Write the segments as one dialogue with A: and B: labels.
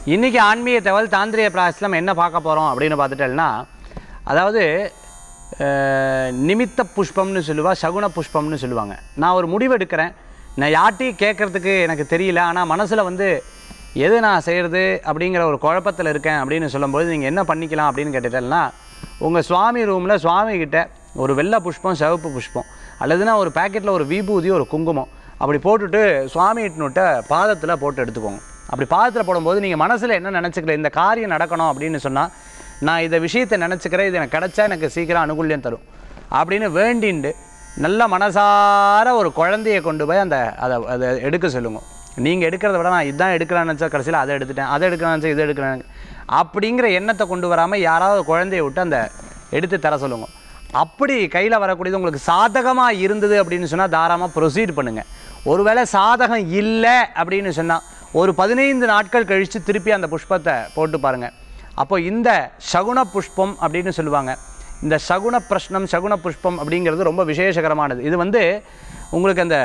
A: இன்றைக்கி ஆன்மீக தகவல் தாந்திரிய பிராயசத்தில் நம்ம என்ன பார்க்க போகிறோம் அப்படின்னு பார்த்துட்டேன்னா அதாவது அஹ், நிமித்த புஷ்பம்னு சொல்லுவா சகுன புஷ்பம்னு சொல்லுவாங்க நான் ஒரு முடிவு எடுக்கிறேன் நான் யார்ட்டையும் கேட்குறதுக்கு எனக்கு தெரியல ஆனால் மனசில் வந்து எது நான் செய்கிறது அப்படிங்கிற ஒரு குழப்பத்தில் இருக்கேன் அப்படின்னு சொல்லும்போது நீங்கள் என்ன பண்ணிக்கலாம் அப்படின்னு கேட்டுட்டேன்னா உங்கள் சுவாமி ரூமில் சுவாமி கிட்ட ஒரு வெள்ளை புஷ்பம் சிவப்பு புஷ்பம் அல்லதுனா ஒரு பேக்கெட்டில் ஒரு விபூதி ஒரு குங்குமம் அப்படி போட்டுட்டு சுவாமி இட்டுனுட்ட பாதத்தில் போட்டு எடுத்துக்கோங்க அப்படி பாதத்தில் போடும்போது நீங்கள் மனசில் என்ன நினச்சிக்கல இந்த காரியம் நடக்கணும் அப்படின்னு சொன்னால் நான் இந்த விஷயத்தை நினச்சிக்கிறேன் இது எனக்கு கிடைச்சா எனக்கு சீக்கிரம் அனுகூல்யம் தரும் அப்படின்னு வேண்டிண்டு நல்ல மனசார ஒரு குழந்தையை கொண்டு போய் அந்த அதை அதை எடுக்க சொல்லுங்க நீங்கள் எடுக்கிறத விட நான் இதான் எடுக்கலாம்னு நினச்சா கடைசியில் அதை எடுத்துட்டேன் அதை எடுக்கலாம்னு நினச்சா இதை எடுக்கிறேன் அப்படிங்கிற எண்ணத்தை கொண்டு வராமல் யாராவது குழந்தைய விட்டு அந்த எடுத்து தர சொல்லுங்க அப்படி கையில் வரக்கூடியது உங்களுக்கு சாதகமாக இருந்தது அப்படின்னு சொன்னால் தாராளமாக ப்ரொசீட் பண்ணுங்கள் ஒருவேளை சாதகம் இல்லை அப்படின்னு சொன்னால் ஒரு பதினைந்து நாட்கள் கழித்து திருப்பி அந்த புஷ்பத்தை போட்டு பாருங்கள் அப்போ இந்த சகுன புஷ்பம் அப்படின்னு சொல்லுவாங்க இந்த சகுன பிரஷ்னம் சகுன புஷ்பம் அப்படிங்கிறது ரொம்ப விசேஷகரமானது இது வந்து உங்களுக்கு அந்த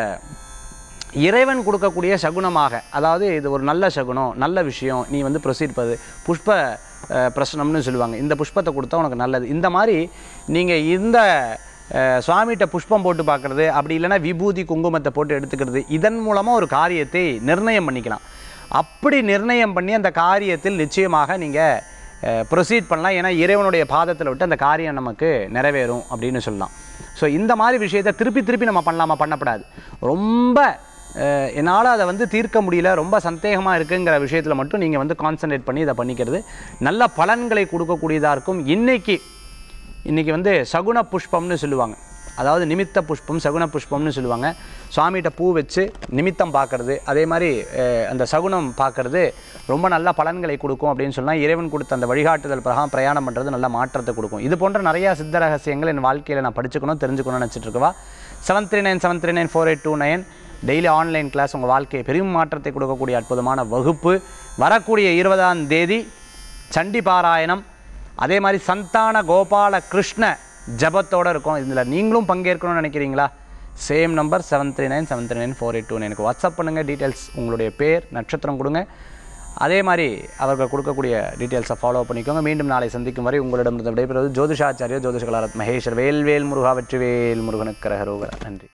A: இறைவன் கொடுக்கக்கூடிய சகுனமாக அதாவது இது ஒரு நல்ல சகுனம் நல்ல விஷயம் நீ வந்து ப்ரொசீட் பண்ணு புஷ்ப அஹ், பிரசனம்னு சொல்லுவாங்க இந்த புஷ்பத்தை கொடுத்தா உனக்கு நல்லது இந்த மாதிரி நீங்கள் இந்த அஹ், சுவாமிகிட்ட புஷ்பம் போட்டு பார்க்குறது அப்படி இல்லைன்னா விபூதி குங்குமத்தை போட்டு எடுத்துக்கிறது இதன் மூலமாக ஒரு காரியத்தை நிர்ணயம் பண்ணிக்கலாம் அப்படி நிர்ணயம் பண்ணி அந்த காரியத்தில் நிச்சயமாக நீங்கள் ப்ரொசீட் பண்ணலாம் ஏன்னா இறைவனுடைய பாதத்தில் விட்டு அந்த காரியம் நமக்கு நிறைவேறும் அப்படின்னு சொல்லலாம் ஸோ இந்த மாதிரி விஷயத்தை திருப்பி திருப்பி நம்ம பண்ணலாமா பண்ணப்படாது ரொம்ப அஹ், என்னால் அதை வந்து தீர்க்க முடியல ரொம்ப சந்தேகமாக இருக்குங்கிற விஷயத்தில் மட்டும் நீங்கள் வந்து கான்சன்ட்ரேட் பண்ணி இதை பண்ணிக்கிறது நல்ல பலன்களை கொடுக்கக்கூடியதாக இருக்கும் இன்னைக்கு இன்றைக்கி வந்து சகுன புஷ்பம்னு சொல்லுவாங்க அதாவது நிமித்த புஷ்பம் சகுன புஷ்பம்னு சொல்லுவாங்க சுவாமிகிட்ட பூ வச்சு நிமித்தம் பார்க்கறது அதே மாதிரி அஹ், அந்த சகுனம் பார்க்கறது ரொம்ப நல்ல பலன்களை கொடுக்கும் அப்படின்னு சொன்னால் இறைவன் கொடுத்த அந்த வழிகாட்டுதல் பிரகாரம் பிரயாணம் பண்ணுறது நல்ல மாற்றத்தை கொடுக்கும் இது போன்ற நிறையா சித்த ரகசியங்கள் என் வாழ்க்கையில் நான் படிச்சுக்கணும் தெரிஞ்சுக்கணும்னு நினச்சிட்டு இருக்கவா seven three nine seven three nine four eight two nine daily online class உங்கள் வாழ்க்கையை பெரும் மாற்றத்தை கொடுக்கக்கூடிய அற்புதமான வகுப்பு வரக்கூடிய இருபதாம் தேதி சண்டி பாராயணம் அதே மாதிரி சந்தான கோபால கிருஷ்ண ஜபத்தோடு இருக்கும் இதில் நீங்களும் பங்கேற்கணும்னு நினைக்கிறீங்களா same number seven three nine seven three nine four eight two எனக்கு வாட்ஸ்அப் பண்ணுங்கள் டீட்டெயில்ஸ் உங்களுடைய பேர் நட்சத்திரம் கொடுங்க அதே மாதிரி அவர்கள் கொடுக்கக்கூடிய டீட்டெயில்ஸை ஃபாலோ பண்ணிக்கோங்க மீண்டும் நாளை சந்திக்கும் வரை உங்களிடம் விடைபெறுவது ஜோதிஷாச்சாரியர் ஜோதிஷ கலாரத் மகேஸ்வர் வேல்வேல் முருகா வெற்றிவேல் முருகனுக்கு கரகரோகரா நன்றி